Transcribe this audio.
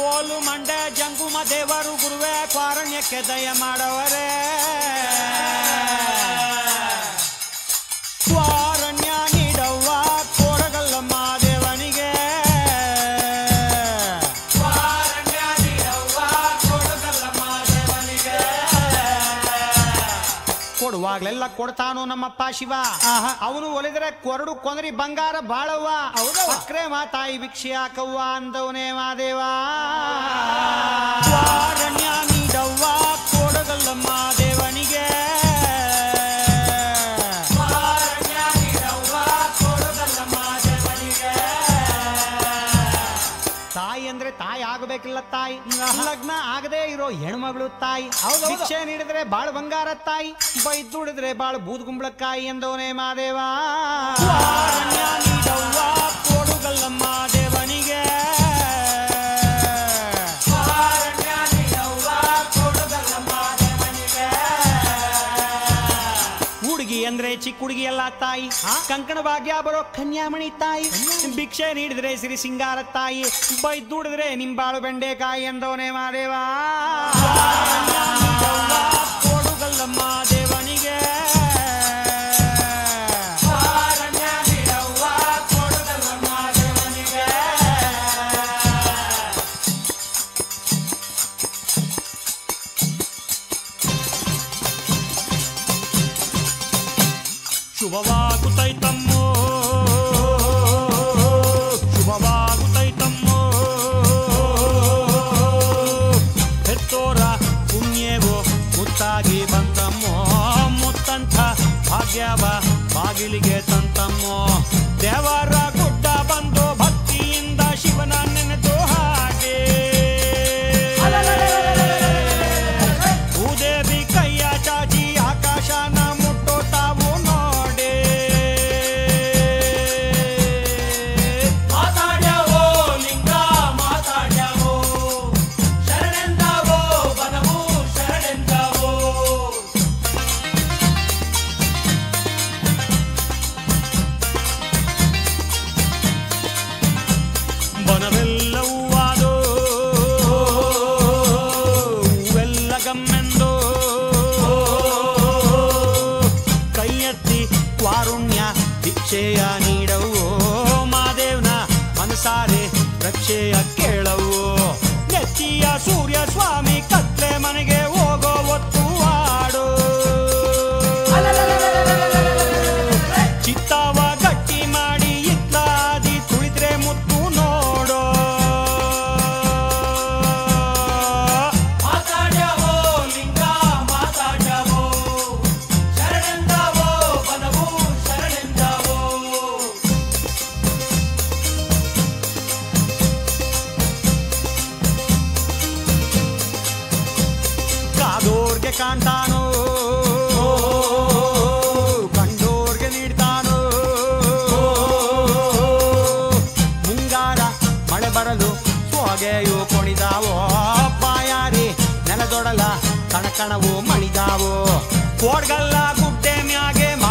ಕೋಲು ಮಂಡೆ ಜಂಗುಮ ದೇವರು ಗುರುವೇ ಕಾರಣ್ಯಕ್ಕೆ ದಯ ಮಾಡವರೇ ಕಾರಣ್ಯ ನೀಡವ್ವ ಕೋರಗಲ್ಲಮ್ಮ ದೇವನಿಗೆ ಕಾರಣ್ಯ ನೀಡವ್ವ ಕೋರಗಲ್ಲಮ್ಮ ದೇವನಿಗೆ ಕೊಡುವಾಗ್ಲೆಲ್ಲ ಕೊಡ್ತಾನು ನಮ್ಮಪ್ಪ ಶಿವ ಅವನು ಒಲಿದ್ರೆ ಕೊರಡು ಕೊಂದರಿ ಬಂಗಾರ ಬಾಳವ್ವ ಅಕ್ರೆ ಮಾತಾಯಿ ಭಿಕ್ಷೆ ಹಾಕವ್ವ ಅಂದವನೇ ಮಾದೇವ ಕಾರಣ್ಯ ನೀಡವ್ವ ಕೊಡಗಲ್ಲಮ್ಮ ದೇವನಿಗೆ ಕಾರಣ್ಯ ನೀಡವ್ವ ಕೊಡಗಲ್ಲಮ್ಮ ದೇವನಿಗೆ ತಾಯಿ ಅಂದ್ರೆ ತಾಯಿ ಆಗಬೇಕಿಲ್ಲ ತಾಯಿ ಲಗ್ನ ಆಗದೆ ಇರೋ ಹೆಣ್ಮಗಳು ತಾಯಿ ಭಿಕ್ಷೆ ನೀಡಿದ್ರೆ ಬಾಳ್ ಬಂಗಾರ ತಾಯಿ ಬೈದುಡಿದ್ರೆ ಬಾಳ್ ಬೂದ್ಗುಂಬಳಕಾಯಿ ಎಂದವನೇ ಮಾದೇವ ಕಾರಣ್ಯ ನೀಡವ್ವ ಕೊಡುಗಲ್ಲಮ್ಮ ದೇವನಿಗೆ ಕಾರಣ್ಯ ನೀಡವ್ವ ಕೊಡುಗಲ್ಲಮ್ಮ ದೇವನಿಗೆ ಹುಡುಗಿ ಅಂದ್ರೆ ಚಿಕ್ಕ ಹುಡುಗಿ ಎಲ್ಲ ತಾಯಿ ಕಂಕಣ ಭಾಗ್ಯ ಬರೋ ಕನ್ಯಾಮಣಿ ತಾಯಿ ಭಿಕ್ಷೆ ನೀಡಿದ್ರೆ ಸಿರಿ ಸಿಂಗಾರ ತಾಯಿ ಬೈದುಡಿದ್ರೆ ನಿಂಬಾಳು ಬೆಂಡೆಕಾಯಿ ಎಂದವನೇ ಮಾದೇವ ಕೊಡುಗಲ್ಲಮ್ಮ ದೇವನಿಗೆ ಕೊಡುಗಲ್ಲಮ್ಮ ದೇವನಿಗೆ ಶುಭವಾಗುತ್ತೈತಮ್ಮೋ ಶುಭವಾಗುತ್ತೈತಮ್ಮೋ ಹೆತ್ತೋರ ಪುಣ್ಯವೋ ಮುತ್ತಾಗಿ ಬಂತಮ್ಮೋ ಮುತ್ತಂಥ ಭಾಗ್ಯವ ಬಾಗಿಲಿಗೆ ತಂತಮ್ಮೋ ದೇವರ ಗುಡ್ಡ ಬಂದು ಭಕ್ತಿಯಿಂದ ಶಿವನ ನೆನೆದು ಹಾಗೆ ಭೂದೇವಿ ಕೈಯ ಚಾಚಿ ಆಕಾಶನ ಮುಟ್ಟೋ ತಾವು ನೋಡೆ ಮಾತಾಡ್ಯಾವೋ ಲಿಂಗ ಮಾತಾಡ್ಯಾವೋ ಶರಣೆಂದಾವೋ ಬನವು ಶರಣೆಂದಾವೋ ಬನವೆಲ್ಲವೂ ಆದೋ ಹೂವೆಲ್ಲ ಗಮ್ಮೆಂದೋ ಕೈ ಎತ್ತಿ ವಾರುಣ್ಯ ಭಿಕ್ಷೆಯ ನೀಡವು ಮಾದೇವ್ನ ಮನಸಾರೆ ರಕ್ಷೆಯ ಕೇಳವು ನೆತ್ತಿಯ ಸೂರ್ಯ ಸ್ವಾಮಿ ಕತ್ಲೆ ಮನೆಗೆ ಹೋಗೋ ಒತ್ತು ಆಡೋ ಚಿತ್ತಾವ ಗಟ್ಟಿ ಮಾಡಿ ಇತ್ಲಾದಿ ತುಳಿದ್ರೆ ಮುತ್ತು ನೋಡೋ ಮಾತಾಡ್ಯಾವೋ ಲಿಂಗ ಮಾತಾಡ್ಯಾವೋ ಶರಣೆಂದಾವೋ ಬನವು ಶರಣೆಂದಾವೋ ಕಾದೋರ್ಗೆ ಕಾಣ್ತಾನೋ ಕಂಡೋರ್ಗೆ ನೀಡ್ತಾನೋ ಮುಂಗಾರ ಮಳೆ ಬರಲು ಸೋಗೆಯು ಕೊಣಿದಾವೋ ಬಾಯಾರಿ ನೆಲದೊಡಲ ಕಣಕಣವು ಮಣಿದಾವೋ ಕೋಡ್ಗಲ್ಲ ಗುಡ್ಡೆ ಮ್ಯಾಗೆ